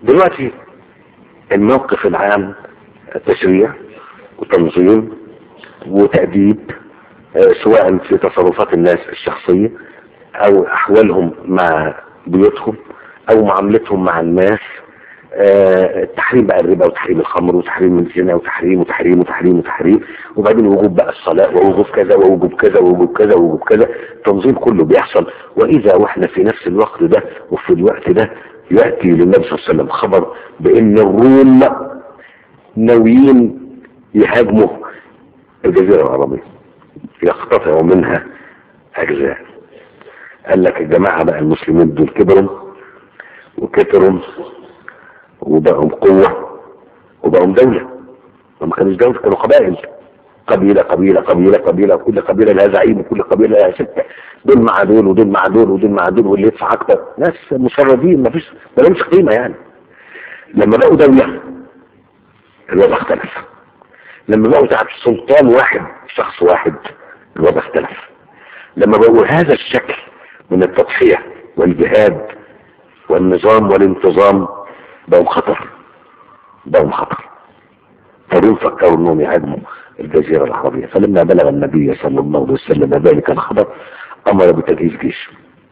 دلوقتي الموقف العام تشريع وتنظيم وتأديب آه، سواء في تصرفات الناس الشخصية او احوالهم مع بيوتهم او معاملتهم مع الناس آه، تحريم بقى الربا وتحريم الخمر وتحريم الزنا وتحريم وتحريم وتحريم وتحريم وبعدين وجوب بقى الصلاة ووجوب كذا ووجوب كذا ووجوب كذا ووجوب كذا التنظيم كله بيحصل واذا واحنا في نفس الوقت ده وفي الوقت ده يأتي للنبي صلى الله عليه وسلم خبر بان الروم ناويين يهاجموا الجزيرة العربية يقتطعوا منها اجزاء قال لك الجماعة بقى المسلمين دول كبروا وكتروا وبقوا قوة وبقوا دولة وما كانوش دولة كانوا قبائل قبيلة قبيلة قبيلة قبيلة وكل قبيلة لها زعيم وكل قبيلة لها ستة دول مع دول ودول مع دول ودول مع دول واللي يدفع أكتر ناس مشردين ما فيش ما لهمش قيمة يعني لما بقوا دولة الوضع اختلف لما بقوا تحت سلطان واحد شخص واحد الوضع اختلف لما بقوا هذا الشكل من التضحية والجهاد والنظام والانتظام بقوا خطر بقوا خطر فدول فكروا انهم يهاجموا الجزيرة العربية فلما بلغ النبي صلى الله عليه وسلم ذلك الخبر امر بتجهيز جيش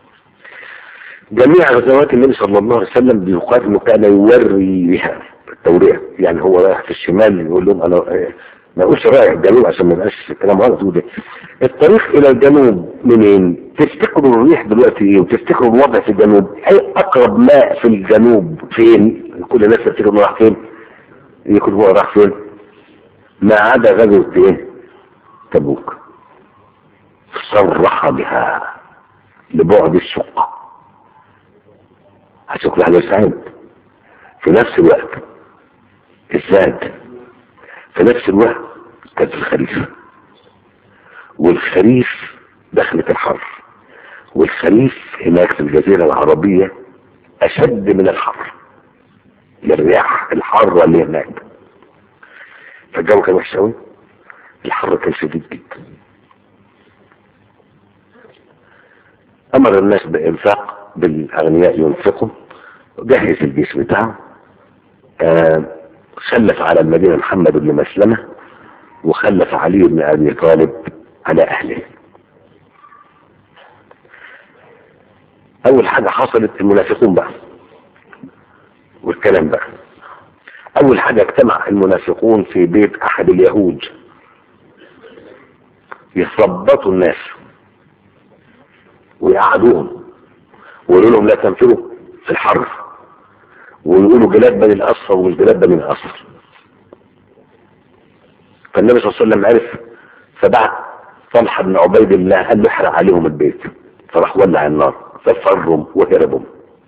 جميع غزوات النبي صلى الله عليه وسلم بيقال انه كان يوري بها التورية يعني هو رايح في الشمال يقول لهم انا ما اقولش رايح الجنوب عشان ما يبقاش الكلام غلط وده الطريق الى الجنوب منين تفتكروا الريح دلوقتي ايه وتفتكروا الوضع في الجنوب اي اقرب ماء في الجنوب فين كل الناس تفتكر انه راح فين يكون هو راح فين ما عدا غزوة ايه تبوك صرح بها لبعد الشقة هتشوف على سعيد في نفس الوقت الزاد في نفس الوقت كانت الخريف والخريف دخلت الحر والخريف هناك في الجزيرة العربية أشد من الحر للرياح الحارة اللي هناك فالجو كان وحش قوي الحر كان شديد جدا أمر الناس بإنفاق بالأغنياء ينفقوا جهز الجيش بتاعه آه خلف على المدينة محمد بن مسلمة وخلف علي بن أبي طالب على أهله أول حاجة حصلت المنافقون بقى والكلام بقى أول حاجة اجتمع المنافقون في بيت أحد اليهود يثبطوا الناس ويقعدوهم ويقولوا لهم لا تنفروا في الحر ويقولوا جلاد بني الأصفر ومش جلاد بني الأصفر فالنبي صلى الله عليه وسلم عرف فبعت طلحة بن عبيد الله قال له احرق عليهم البيت فراح ولع النار ففرهم وهربوا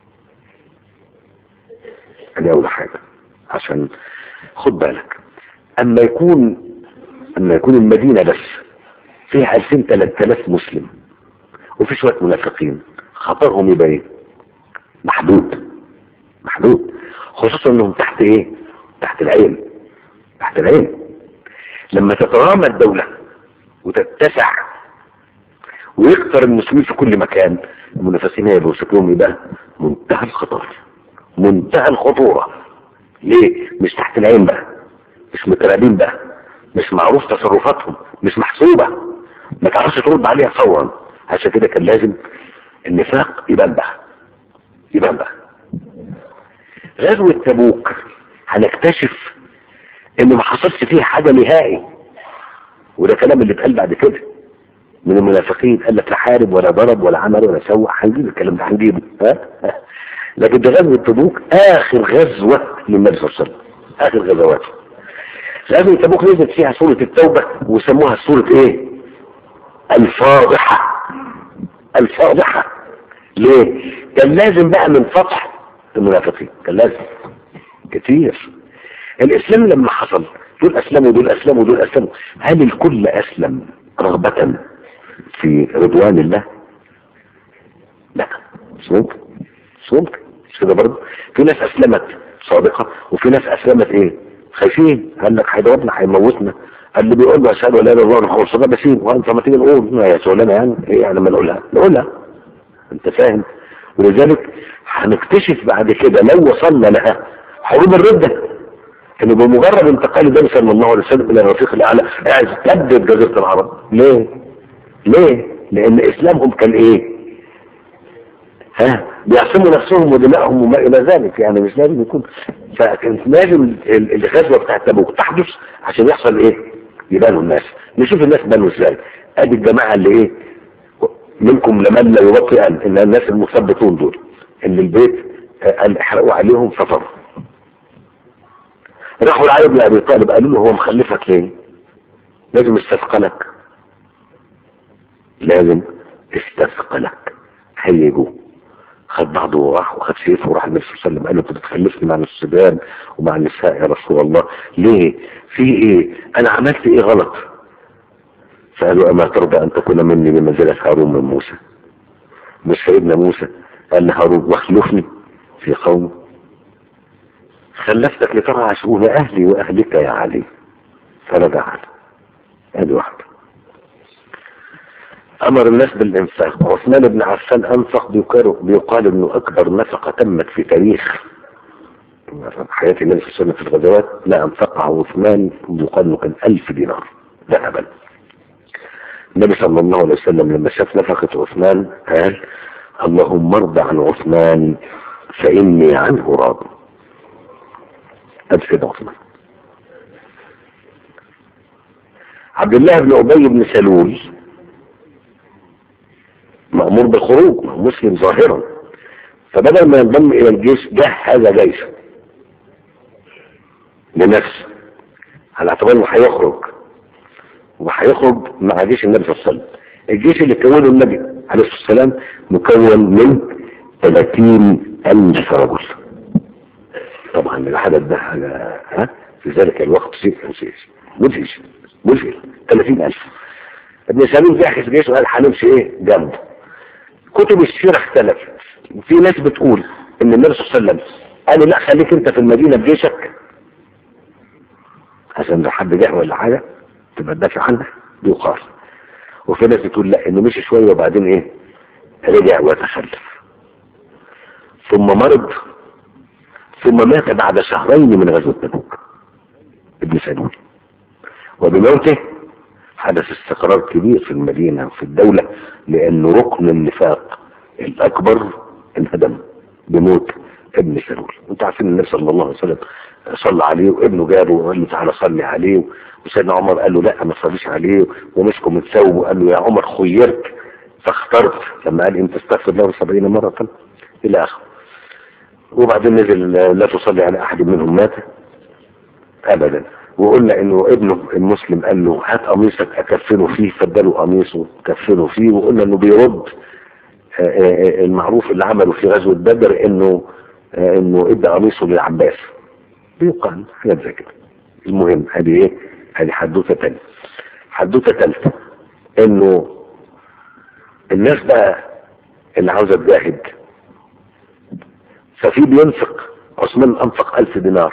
دي أول حاجة عشان خد بالك أما يكون أما يكون المدينة بس فيها 2000 3000 مسلم وفي شوية منافقين خطرهم يبقى ايه محدود محدود خصوصا انهم تحت ايه تحت العين تحت العين لما تترامى الدولة وتتسع ويكثر المسلمين في كل مكان المنافسين هيبقوا شكلهم يبقى منتهى الخطر منتهى الخطورة ليه مش تحت العين بقى مش متراقبين بقى مش معروف تصرفاتهم مش محسوبة ما تعرفش ترد عليها فورا عشان كده كان لازم النفاق يبان بقى يبان بقى غزوة تبوك هنكتشف ان ما حصلش فيها حاجة نهائي وده كلام اللي اتقال بعد كده من المنافقين قال لك لا حارب ولا ضرب ولا عمل ولا سوى هنجيب الكلام ده هنجيبه ها لكن ده غزوة تبوك اخر غزوة للنبي صلى الله عليه وسلم اخر غزواته غزوة تبوك نزلت فيها سورة التوبة وسموها سورة ايه الفاضحة الفاضحة ليه كان لازم بقى من فتح المنافقين كان لازم كتير الاسلام لما حصل دول اسلموا دول اسلموا دول اسلموا هل الكل اسلم رغبة في رضوان الله لا مش ممكن مش ممكن مش كده برضه في ناس اسلمت صادقة وفي ناس اسلمت ايه خايفين قال لك هيضربنا هيموتنا اللي بيقول له اشهد ان لا اله الا الله محمد رسول الله بسيب وانت ما تيجي نقول يا شغلانه يعني ايه يعني ما نقولها نقولها انت فاهم ولذلك هنكتشف بعد كده لو وصلنا لها حروب الردة انه بمجرد انتقال النبي صلى الله عليه وسلم الى الرفيق الاعلى اعتدت جزيرة العرب ليه؟ ليه؟ لان اسلامهم كان ايه؟ ها بيعصموا نفسهم ودمائهم وما الى ذلك يعني مش لازم يكون فكانت لازم ال- الغزوه بتاعت تبوك تحدث عشان يحصل ايه؟ يبانوا الناس نشوف الناس بانوا ازاي ادي الجماعه اللي ايه؟ منكم لمن لا يبطئن ان الناس المثبتون دول اللي البيت آه، قال احرقوا عليهم فطروا راحوا لعلي بن ابي طالب قالوا له هو مخلفك ليه؟ لازم يستثقلك لازم استثقلك هيجوه خد بعضه وراح وخد سيفه وراح النبي صلى الله عليه وسلم قال له انت بتخلفني مع الصبيان ومع النساء يا رسول الله ليه؟ في ايه؟ انا عملت ايه غلط؟ فقالوا اما ترضى ان تكون مني بمنزله هارون من موسى مش سيدنا موسى قال لهارون واخلفني في قومي خلفتك لترعى شؤون اهلي واهلك يا علي فرجع علي ادي واحده امر الناس بالانفاق عثمان بن عفان انفق بيقال بيقال انه اكبر نفقه تمت في تاريخ حياه النبي صلى الله عليه وسلم في الغزوات لا انفقها عثمان بيقال انه كان ألف دينار ذهبا النبي صلى الله عليه وسلم لما شاف نفقه عثمان قال اللهم ارض عن عثمان فاني عنه راض ادي كده عثمان عبد الله بن ابي بن سلول مأمور بالخروج مسلم ظاهرا فبدل ما ينضم الى الجيش جهز جيشا لنفسه على اعتبار انه هيخرج وهيخرج مع جيش النبي صلى الله عليه وسلم الجيش اللي كونه النبي عليه الصلاه والسلام مكون من 30 ألف رجل طبعا العدد ده حاجة ها في ذلك الوقت شيء مدهش مدهش مدهش 30 ألف ابن سلول جهز جيشه وقال هنمشي ايه جنبه كتب السيرة اختلفت في ناس بتقول ان النبي صلى الله عليه وسلم قال لا خليك انت في المدينة بجيشك عشان لو حد جه ولا حاجة تبقى تدافع عنك بيقال وفي ناس بتقول لا انه مشي شوية وبعدين ايه رجع وتخلف ثم مرض ثم مات بعد شهرين من غزوة تبوك ابن سلول وبموته حدث استقرار كبير في المدينة وفي الدولة لأنه ركن النفاق الأكبر انهدم بموت ابن سلول انت عارفين النبي صلى الله عليه وسلم صلى عليه وابنه جابه وقال له تعالى صلي عليه وسيدنا عمر قال له لا ما تصليش عليه ومسكه متسوب وقال له يا عمر خيرت فاخترت لما قال انت استغفر له سبعين مرة الى اخره وبعدين نزل لا تصلي على احد منهم مات ابدا وقلنا انه ابنه المسلم قال له هات قميصك اكفنه فيه فاداله قميصه كفنه فيه وقلنا انه بيرد المعروف اللي عمله في غزوة بدر انه انه ادى قميصه للعباس بيقال حاجات زي كده المهم هذه ايه هذه حدوته تانية حدوته ثالثه انه الناس بقى اللي عاوزه تجاهد ففي بينفق عثمان انفق ألف دينار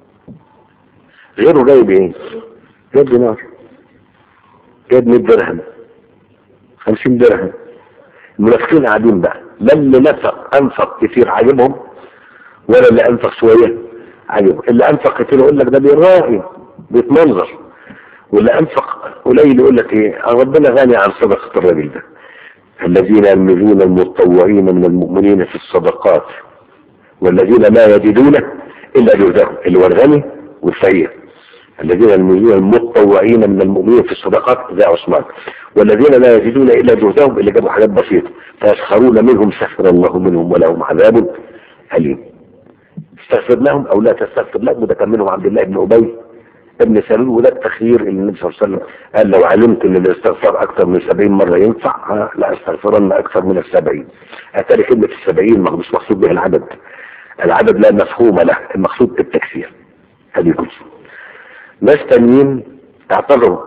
غيره جايب ايه جايب دينار جايب 100 درهم 50 درهم المنافقين قاعدين بقى لا اللي نفق انفق كتير عاجبهم ولا اللي انفق شويه عاجبهم اللي انفق كتير يقول لك ده بيراعي بيتمنظر واللي انفق قليل يقول لك ايه ربنا غني عن صدقه الراجل ده الذين يلمزون المتطوعين من المؤمنين في الصدقات والذين لا يجدون الا جهدهم اللي هو الغني والفقير الذين يلمزون المتطوعين من المؤمنين في الصدقات زي عثمان والذين لا يجدون الا جهدهم اللي جابوا حاجات بسيطه فيسخرون منهم سخر الله منهم ولهم عذاب اليم استغفر لهم او لا تستغفر لهم وده كان منهم عبد الله بن ابي ابن سلول وده التخيير اللي النبي صلى الله عليه وسلم قال لو علمت ان الاستغفار اكثر من 70 مره ينفع لا استغفرن اكثر من السبعين اتاري كلمه السبعين مش مقصود بها العدد العدد لا مفهوم له المقصود التكسير هذه جزء ناس تانيين اعتذروا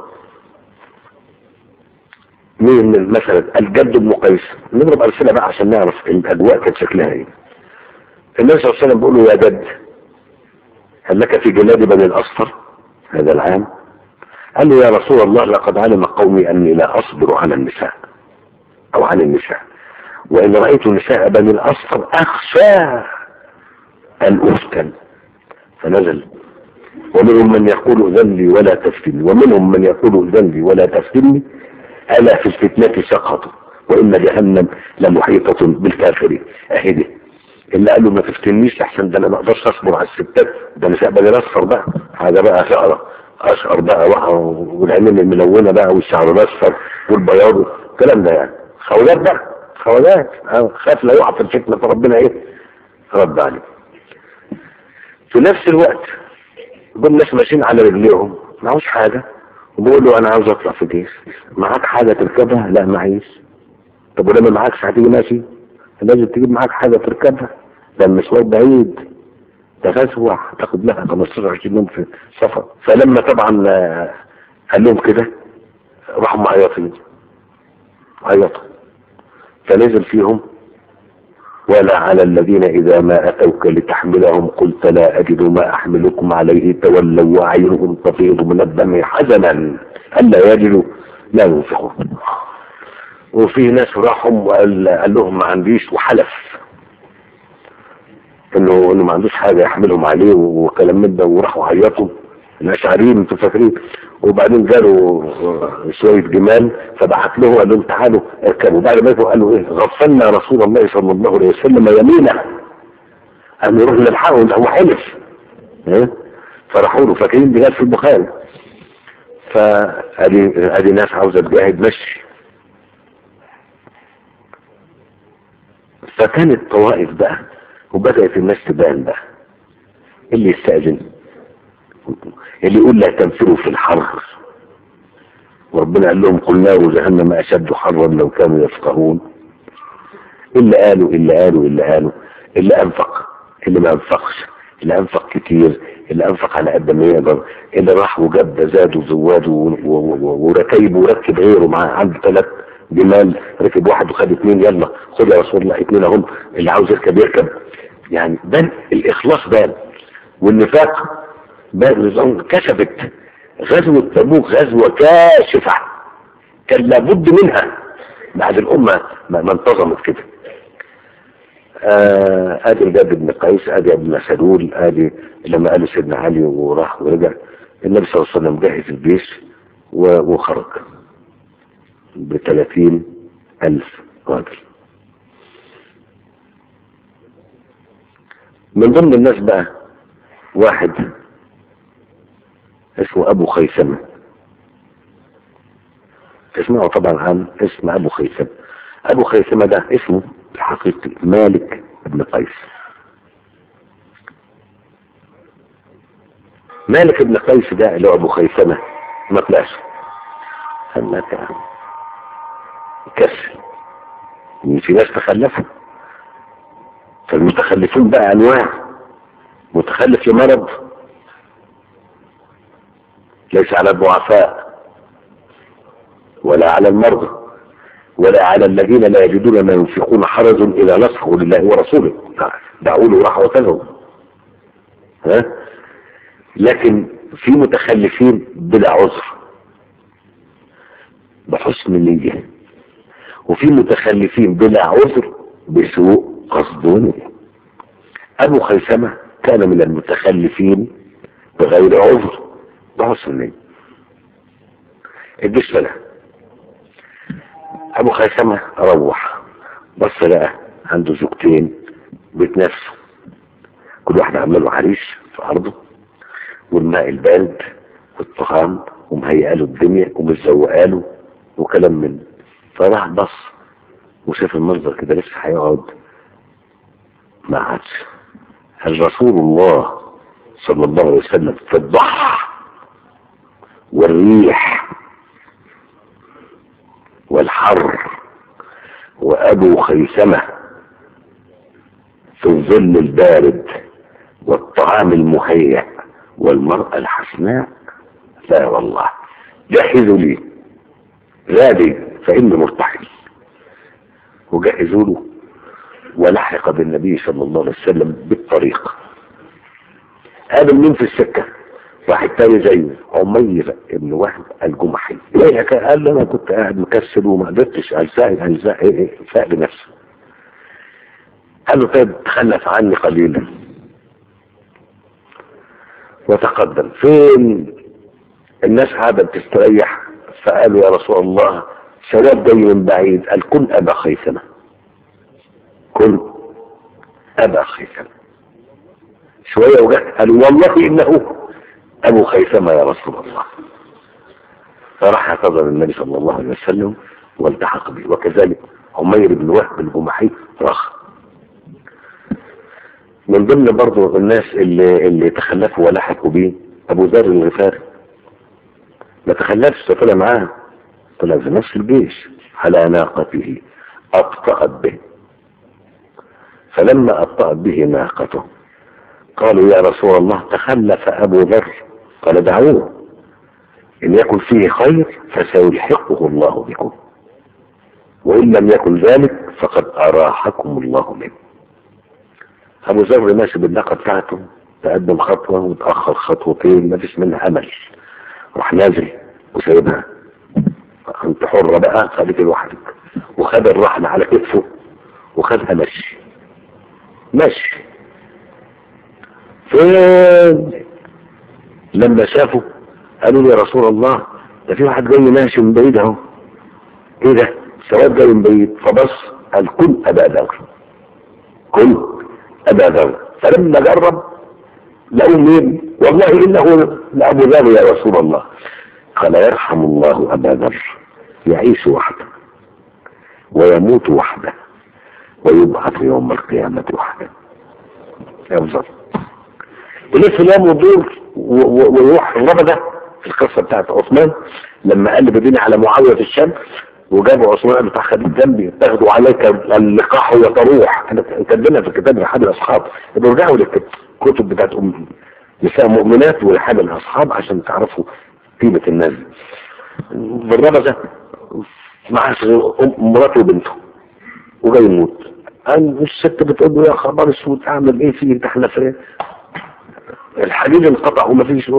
مين مثلا الجد بن قيس نضرب امثله بقى عشان نعرف الاجواء كانت شكلها ايه النبي صلى الله عليه وسلم بيقول له يا جد هل لك في جلاد بني الاصفر هذا العام قال له يا رسول الله لقد علم قومي اني لا اصبر على النساء او عن النساء وإن رأيت نساء بني الأصفر أخشى أن أفتن فنزل ومنهم من يقول اذن لي ولا تفتني ومنهم من يقول اذن لي ولا تفتني ألا في الفتنة سقطوا وإن جهنم لمحيطة بالكافرين أهدي اللي قال له ما تفتنيش احسن ده انا ما اقدرش اصبر على الستات ده انا سأبني الاصفر بقى هذا بقى شقرة اشقر بقى بقى والعينين الملونة بقى والشعر الاصفر والبياض الكلام ده يعني خوات بقى خوات اه خاف لا يقع في الفتنة فربنا ايه رد عليه في نفس الوقت جم ناس ماشيين على رجليهم معهوش حاجة وبيقول له انا عاوز اطلع في الجيش معاك حاجة تركبها لا معيش طب ولما معاكش هتيجي ماشي لازم تجيب معاك حاجة تركبها ده المشوار بعيد ده غزوة هتاخد لها 15 20 يوم في سفر فلما طبعا آه، قال لهم كده راحوا معيطين عيطوا فنزل فيهم ولا على الذين إذا ما أتوك لتحملهم قلت لا أجد ما أحملكم عليه تولوا وعينهم تفيض من الدم حزنا ألا يجدوا لا ينفقون وفي ناس راحوا وقال قال لهم ما عنديش وحلف انه انه ما عندوش حاجه يحملهم عليه وكلام من ده وراحوا عيطوا الاشعريين انتوا فاكرين وبعدين جاله شويه جمال فبعت له قال لهم تعالوا اركبوا بعد ما يركبوا قالوا ايه غفلنا رسول الله صلى الله عليه وسلم يمينه قال نروح نلحقه ده هو حلف إيه؟ فراحوا له فاكرين دي جت في البخاري فادي ادي ناس عاوزه تجاهد مشي فكانت طوائف بقى وبدأت الناس تبان بقى اللي يستأذن اللي يقول لا تنفروا في الحر وربنا قال لهم قل نار جهنم أشد حرا لو كانوا يفقهون اللي قالوا اللي قالوا اللي قالوا اللي أنفق اللي ما أنفقش اللي أنفق كتير اللي أنفق على قد ما يقدر اللي راح وجاب ده زاد وزواد و- و- و- وركيب وركب غيره معاه عنده ثلاث جمال ركب واحد وخد اثنين يلا خد يا رسول الله اثنين اهم اللي عاوز يركب يركب يعني بان الإخلاص بان والنفاق بان نظام كشفت غزوة تبوك غزوة كاشفة كان لابد منها بعد الأمة ما ما انتظمت كده آه، ادي الجد بن قيس ادي ابن سلول ادي لما قالوا سيدنا علي وراح ورجع النبي صلى الله عليه وسلم جهز الجيش و- وخرج بثلاثين ألف راجل من ضمن الناس بقى واحد اسمه أبو خيثمة تسمعوا طبعا عن اسم أبو خيثمة أبو خيثمة ده اسمه الحقيقي مالك بن قيس مالك بن قيس ده اللي هو أبو خيثمة ما طلعش قال لك كسل إن في ناس تخلفوا فالمتخلفون بقى أنواع متخلف لمرض ليس على الضعفاء ولا على المرضى ولا على الذين لا يجدون ما ينفقون حرج إذا نصحوا لله ورسوله دعوا له راح وكذوا ها لكن في متخلفين بلا عذر بحسن النية وفي متخلفين بلا عذر بسوء قصد أبو خيثمة كان من المتخلفين بغير عذر بحسن النية الجيش له ابو خيثمة روح بص لقى عنده زوجتين بيتنافسوا كل واحد عامل له عريش في ارضه والماء البارد والطعام ومهيئه له الدنيا ومزوقه له وكلام من فراح بص وشاف المنظر كده لسه هيقعد ما عادش هل رسول الله صلى الله عليه وسلم في الضحى والريح والحر وأبو خيثمة في الظل البارد والطعام المهيأ والمرأة الحسناء لا والله جهزوا لي غادي فإني مرتحل وجهزوا له ولحق بالنبي صلى الله عليه وسلم بالطريق قابل مين في السكة واحد تاني زيه عمير ابن وهب الجمحي ليه قال له انا كنت قاعد مكسل وما قدرتش الزق الزق فاق بنفسه قال له طيب تخلف عني قليلا وتقدم فين الناس قاعدة بتستريح فقالوا يا رسول الله شباب جاي من بعيد قال كن أبا خيثمة كن أبا خيثمة شوية وجاء قالوا والله إنه أبو خيثمة يا رسول الله فراح اعتذر النبي صلى الله عليه وسلم والتحق به وكذلك عمير بن وهب الجمحي رخ من ضمن برضو الناس اللي, اللي تخلفوا ولحقوا به ابو ذر الغفاري ما تخلفش طلع معاه طلع في نفس الجيش على ناقته ابطأت به فلما ابطأت به ناقته قالوا يا رسول الله تخلف ابو ذر قال دعوه ان يكن فيه خير فسيلحقه الله بكم وان لم يكن ذلك فقد اراحكم الله منه ابو ذر ماشي بالناقه بتاعته تقدم خطوه وتاخر خطوتين ما فيش منها امل راح نازل وسايبها انت حره بقى خليك لوحدك وخد الرحل على كتفه وخدها مشي مشي فين لما شافوا قالوا له يا رسول الله ده في واحد جاي ماشي من بعيد اهو ايه ده سواد جاي من بعيد فبص قال كن ابا ذر كن ابا ذر فلما جرب لقوا مين والله انه لابو ذر يا رسول الله قال يرحم الله ابا ذر يعيش وحده ويموت وحده ويبعث يوم القيامة وحده يفضل ولف اليوم ودور ويروح الربدة في القصة بتاعت عثمان لما قلب الدنيا على معاوية في الشام وجابوا عثمان قال بتاع خليك جنبي تاخدوا عليك اللقاح وتروح احنا كاتبينها في الكتاب لحد الاصحاب يبقوا رجعوا للكتب بتاعت ام نساء مؤمنات ولحد الاصحاب عشان تعرفوا قيمة الناس بالربدة مع مراته وبنته وجاي يموت قال الست بتقول له يا خبر اسود اعمل ايه فيه انت احنا في الحديد انقطع وما فيش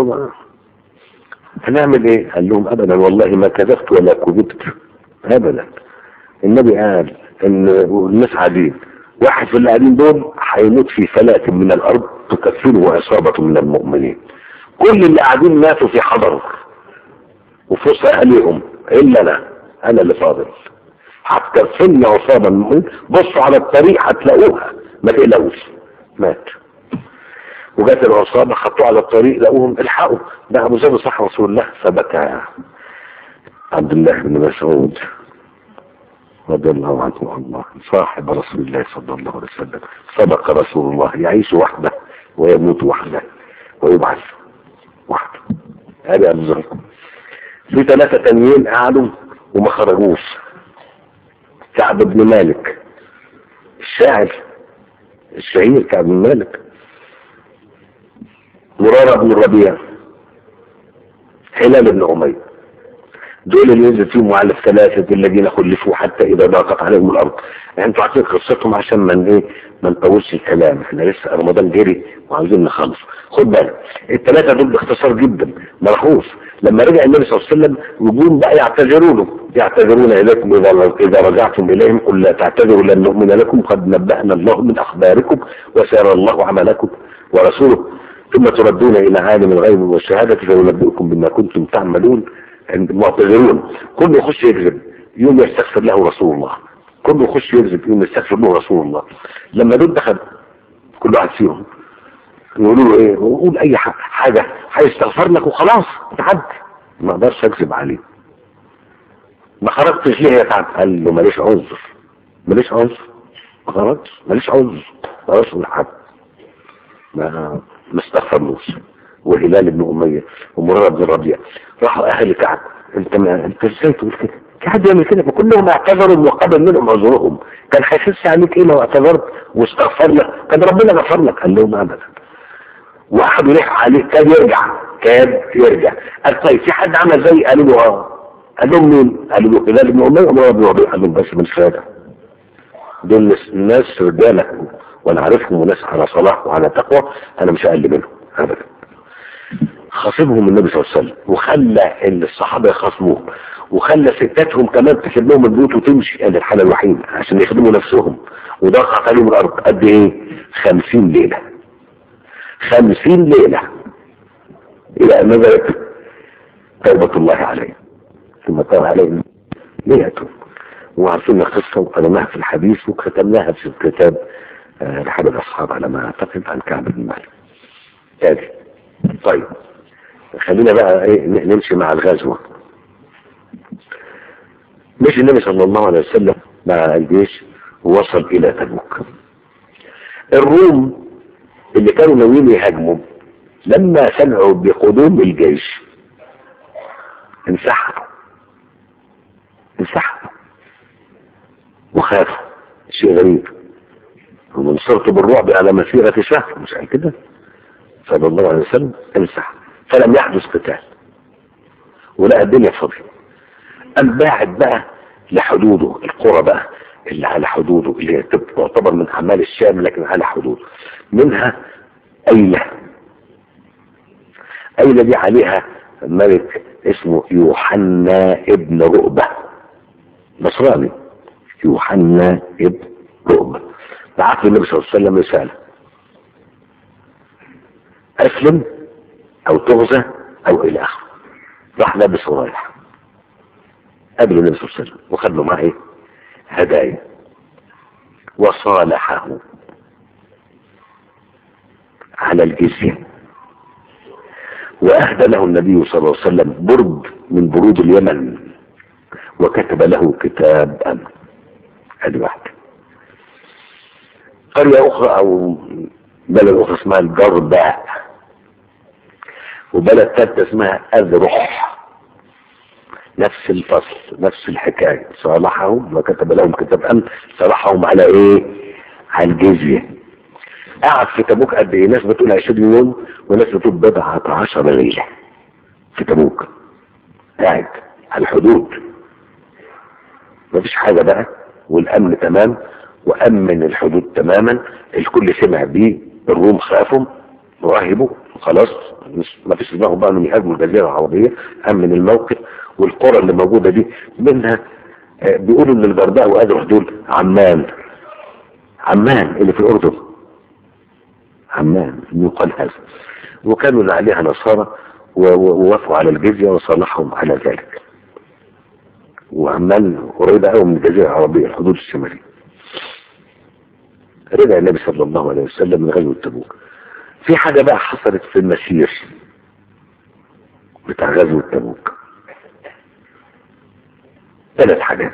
هنعمل ايه قال لهم ابدا والله ما كذبت ولا كذبت ابدا النبي قال ان الناس قاعدين واحد في اللي قاعدين دول هيموت في فلات من الارض تكفره عصابة من المؤمنين كل اللي قاعدين ماتوا في حضره وفي وسط اهليهم الا انا انا اللي فاضل هتكفلنا عصابة من المؤمنين بصوا على الطريق هتلاقوها ما تقلقوش مات وجات العصابة خطوه على الطريق لقوهم الحقوا ده ابو ذر صح رسول الله فبكى عبد الله بن مسعود رضي الله عنه الله صاحب رسول الله صلى الله عليه وسلم صدق رسول الله يعيش وحده ويموت وحده ويبعث وحده هذا ابو ذر في ثلاثة تانيين قعدوا وما خرجوش كعب بن مالك الشاعر الشهير كعب بن مالك مرارة بن الربيع هلال بن أمية دول اللي نزل فيهم مؤلف ثلاثة الذين خلفوا حتى إذا ضاقت عليهم الأرض يعني انتوا عارفين قصتهم عشان من إيه ما نطولش الكلام احنا لسه رمضان جري وعاوزين نخلص خد بالك الثلاثة دول باختصار جدا ملحوظ لما رجع النبي صلى الله عليه وسلم يقوم بقى يعتذروا له يعتذرون إليكم إذا إذا رجعتم إليهم قل لا تعتذروا لن نؤمن لكم قد نبأنا الله من أخباركم وسيرى الله عملكم ورسوله ثم تردون إلى عالم الغيب والشهادة فينبئكم بما كنتم تعملون المعتذرون كله يخش يكذب يوم يستغفر له رسول الله كله يخش يكذب يوم يستغفر له رسول الله لما دول دخل كل واحد فيهم يقولوا له ايه قول اي حاجة هيستغفر لك وخلاص تعد ما اقدرش اكذب عليه ما خرجتش ليه يا تعب قال له ماليش عذر ماليش عذر ما خرجتش ماليش عذر ما اقدرش لحد ما ما استغفرلوش وهلال بن أمية ومرارة بن الربيع راحوا أهل كعب انت ما انت ازاي تقول كده كعب يعمل كده فكلهم اعتذروا وقبل منهم عذرهم كان هيحس عليك ايه لو اعتذرت واستغفر لك كان ربنا غفر لك قال لهم ابدا واحد يلح عليه كان يرجع كان يرجع قال طيب في حد عمل زي قالوا له اه قال لهم مين قالوا له هلال بن أمية ومرارة بن الربيع قال لهم بس مش راجع دول ناس رجاله وانا عارفهم وناس على صلاح وعلى تقوى انا مش اقل منهم ابدا خاصمهم النبي صلى الله عليه وسلم وخلى ان الصحابه يخاصموه وخلى ستاتهم كمان تسيب لهم البيوت وتمشي ادي الحالة الوحيدة عشان يخدموا نفسهم وضغط عليهم الارض قد ايه خمسين ليلة خمسين ليلة الى ان نزلت توبة الله عليه ثم تاب عليهم ليأتوا وعارفين القصة وقرناها في الحديث وكتبناها في الكتاب آه، لحد الأصحاب على ما أعتقد عن كعب بن مالك تاني طيب خلينا بقى ايه ن- نمشي مع الغزوة مش النبي صلى الله عليه وسلم مع الجيش ووصل إلى تبوك الروم اللي كانوا ناويين يهاجموا لما سمعوا بقدوم الجيش انسحبوا انسحبوا وخافوا شيء غريب هم انصرتوا بالرعب على مسيرة شهر مش قال كده صلى الله عليه وسلم انسحب فلم يحدث قتال ولقى الدنيا فاضية قام باعد بقى لحدوده القرى بقى اللي على حدوده اللي هي تعتبر من اعمال الشام لكن على حدوده منها ايلة ايلة دي عليها ملك اسمه يوحنا ابن رؤبة نصراني يوحنا ابن رؤبة بعت له النبي صلى الله عليه وسلم رسالة اسلم او تغزى او الى اخره راح لابس ورايح قابل النبي صلى الله عليه وسلم وخد له معاه ايه هدايا وصالحه على الجزية وأهدى له النبي صلى الله عليه وسلم برد من برود اليمن وكتب له كتاب أمن هذه واحدة قرية أخرى أو بلد أخرى اسمها الجرباء وبلد ثالثة اسمها أذرح نفس الفصل نفس الحكاية صالحهم وكتب لهم كتاب أمن صالحهم على إيه على الجزية قعد في تبوك قد إيه ناس بتقول 20 يوم وناس بتقول بضعة عشر ليلة في تبوك قاعد على الحدود مفيش حاجة بقى والأمن تمام وأمن الحدود تماما الكل سمع بيه الروم خافوا ورهبوا خلاص مش ما فيش دماغهم بقى انهم يهاجموا الجزيره العربيه امن الموقف والقرى اللي موجوده دي منها آه، بيقولوا ان الجرداء وادرح دول عمان عمان اللي في الاردن عمان يقال هذا وكانوا اللي عليها نصارى و- و- ووافقوا على الجزيه وصالحهم على ذلك وعمان قريبه قوي من الجزيره العربيه الحدود الشماليه رجع النبي صلى الله عليه وسلم من غزوه تبوك في حاجة بقى حصلت في المسير بتاع غزوة تبوك ثلاث حاجات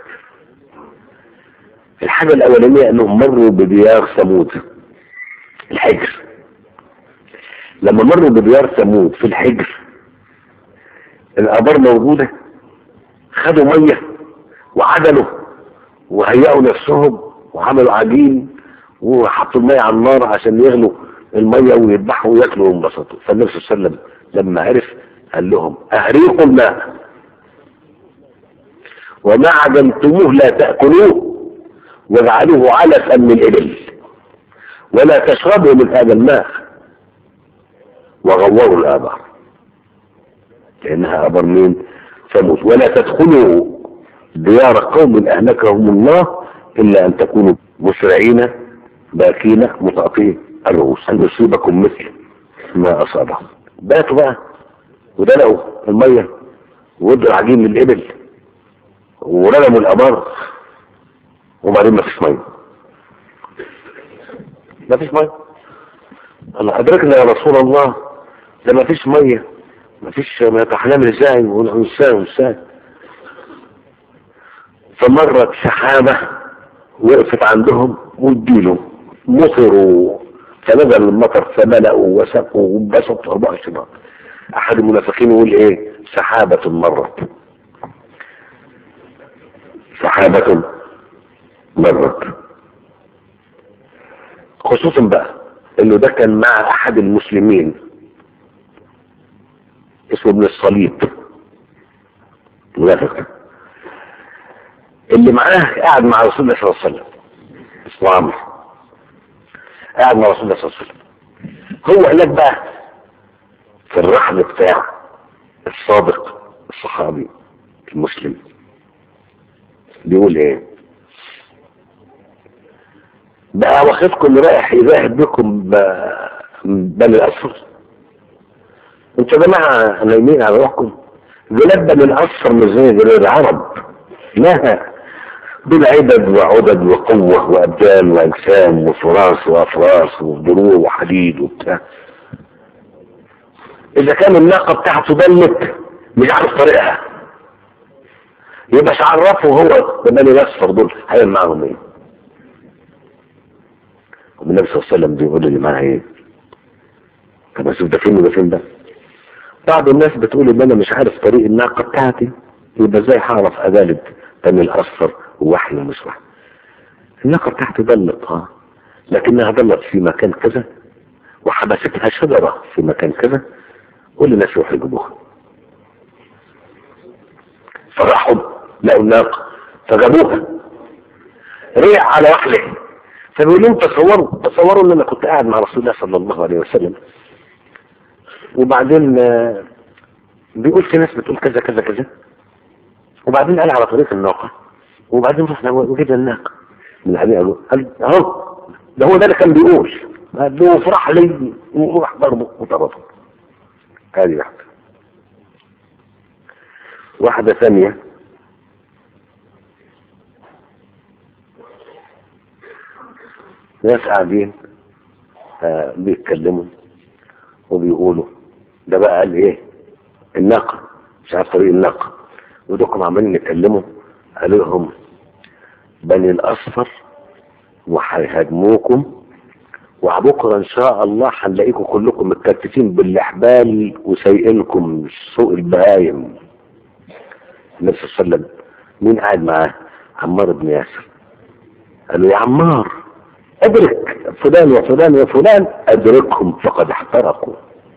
الحاجة الأولانية أنهم مروا بديار ثمود الحجر لما مروا بديار ثمود في الحجر الآبار موجودة خدوا مية وعدلوا وهيئوا نفسهم وعملوا عجين وحطوا المية على النار عشان يغلوا المية ويذبحوا وياكلوا وينبسطوا فالنبي صلى الله عليه وسلم لما عرف قال لهم أهريقوا الماء وما عدمتموه لا تأكلوه واجعلوه علفا من الإبل ولا تشربوا من هذا الماء وغوروا الآبار لأنها آبار مين ثمود ولا تدخلوا ديار قوم أهلكهم الله إلا أن تكونوا مسرعين باكين متقطعين الرؤوس أن يصيبكم مثل ما أصابهم باتوا بقى ودلقوا المية وادوا العجين للإبل ورموا الأبار وبعدين ما فيش مية ما فيش مية أنا أدركنا يا رسول الله ده ما فيش مية ما فيش ما هنعمل ازاي ونسان ونسان فمرت سحابة وقفت عندهم واديله مطروا فنزل المطر فملأوا وسقوا وانبسطوا 24 احد المنافقين يقول ايه سحابة مرت سحابة مرت خصوصا بقى انه ده كان مع احد المسلمين اسمه ابن الصليب منافق اللي معاه قاعد مع رسول الله صلى الله عليه وسلم اسمه عمرو قاعد مع رسول الله صلى الله عليه وسلم هو هناك بقى في الرحل بتاع الصادق الصحابي المسلم بيقول ايه بقى واخدكم رايح يذاهب بكم ب- بني الأصفر انتوا يا جماعة نايمين على روحكم بلاد بني الأصفر مش زي بلاد العرب لا دول عدد وعدد وقوة وأبدان وأجسام وفراس وأفراس ودروع وحديد وبتاع إذا كان الناقة بتاعته ضلت مش عارف طريقها يبقى عرفه هو بني الأصفر دول هيعمل معاهم إيه؟ والنبي صلى الله عليه وسلم بيقول لي معاه إيه؟ طب اشوف ده فين وده فين ده؟ بعض الناس بتقول ان انا مش عارف طريق الناقه بتاعتي يبقى ازاي هعرف اجالب بني الاصفر ووحي ومش وحي الناقه بتاعتي ضلت اه لكنها ضلت في مكان كذا وحبستها شجره في مكان كذا والناس يروحوا يجيبوها فراحوا لقوا الناقه فجابوها ريع على وحله فبيقول لهم تصوروا تصوروا ان انا كنت قاعد مع رسول الله صلى الله عليه وسلم وبعدين آه، بيقول في ناس بتقول كذا كذا كذا وبعدين قال على طريق الناقة وبعدين رحنا وجدنا الناقة من العبيد قالوا قال اهو ده هو ده اللي كان بيقول قال له فرح لي وراح ضربه وضربه هذه واحدة واحدة ثانية ناس قاعدين آه بيتكلموا وبيقولوا ده بقى قال ايه الناقة مش عارف طريق الناقة ودوكم عمالين يتكلموا قالوا لهم بني الاصفر وهيهاجموكم وبكره ان شاء الله هنلاقيكم كلكم متكتفين بالاحبال وسايقينكم سوق البهايم النبي صلى الله عليه وسلم مين قاعد معاه عمار بن ياسر قال له يا عمار ادرك فلان وفلان وفلان ادركهم فقد احترقوا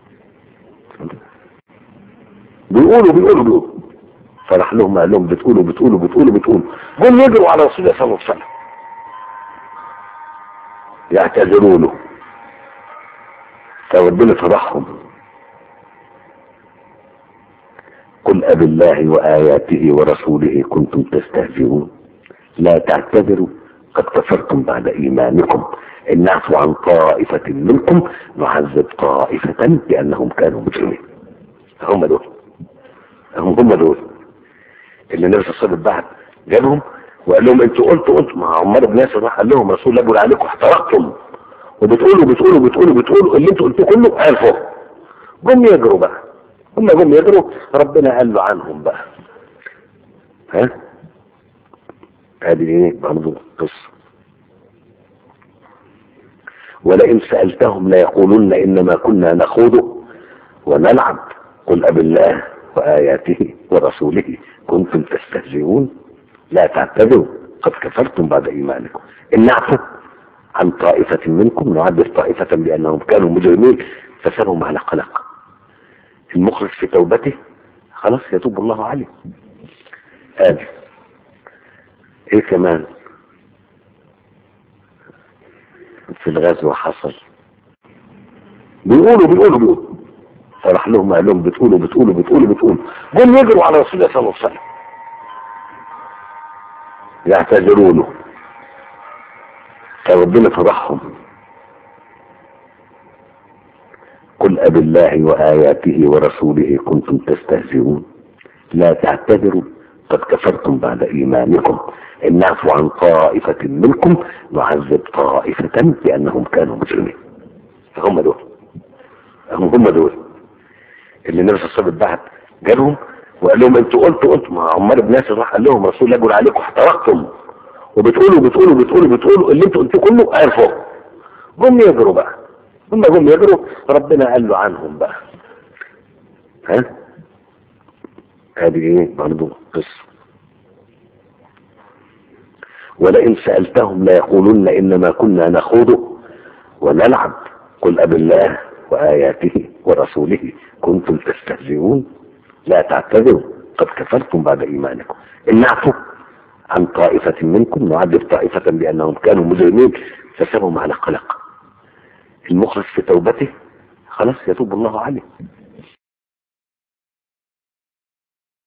بيقولوا بيقولوا بيقولوا فراح لهم قال لهم بتقولوا بتقولوا بتقولوا بتقولوا هم يجروا على رسول الله صلى الله عليه وسلم يعتذروا له فربنا فضحهم قل أب الله وآياته ورسوله كنتم تستهزئون لا تعتذروا قد كفرتم بعد إيمانكم إن نعفو عن طائفة منكم نعذب طائفة بأنهم كانوا مجرمين هم دول هم هم دول اللي النبي صلى الله عليه وسلم بعد جابهم وقال لهم انتوا قلتوا قلتوا مع عمار بن ياسر راح قال لهم رسول الله بيقول عليكم احترقتم وبتقولوا بتقولوا بتقولوا بتقولوا اللي انتوا قلتوه كله عرفوا جم يجروا بقى هم جم يجروا ربنا قال له عنهم بقى ها هذه ايه برضه قصه ولئن سألتهم ليقولن إنما كنا نخوض ونلعب قل أب الله وآياته ورسوله كنتم تستهزئون لا تعتذروا قد كفرتم بعد إيمانكم إن نعفو عن طائفة منكم نعذب طائفة بأنهم كانوا مجرمين فسرهم على قلق المخلص في توبته خلاص يتوب الله عليه آدي ايه كمان في الغزو حصل بيقولوا بيقولوا بيقولوا فراح لهم قال لهم بتقولوا بتقولوا بتقولوا بتقولوا جم يجروا على رسول الله صلى الله عليه وسلم يعتذروا له فربنا فضحهم قل أب الله وآياته ورسوله كنتم تستهزئون لا تعتذروا قد كفرتم بعد إيمانكم إن نعفو عن طائفة منكم نعذب طائفة بأنهم كانوا مجرمين هم دول هم هم دول اللي النبي صلى الله عليه وسلم بعت جالهم وقال لهم انتوا قلتوا قلتوا مع عمار بن ياسر راح قال لهم رسول الله يقول عليكم احترقتم وبتقولوا بتقولوا بتقولوا بتقولوا اللي انتوا قلتوه كله عرفوا جم يجروا بقى هم جم يجروا ربنا قال له عنهم بقى ها هذه ايه برضه قصه ولئن سألتهم ليقولن إنما كنا نخوض ونلعب قل أب الله وآياته ورسوله كنتم تستهزئون لا تعتذروا قد كفرتم بعد إيمانكم إن نعفو عن طائفة منكم نعذب طائفة بأنهم كانوا مجرمين فسبهم على قلق المخلص في توبته خلاص يتوب الله عليه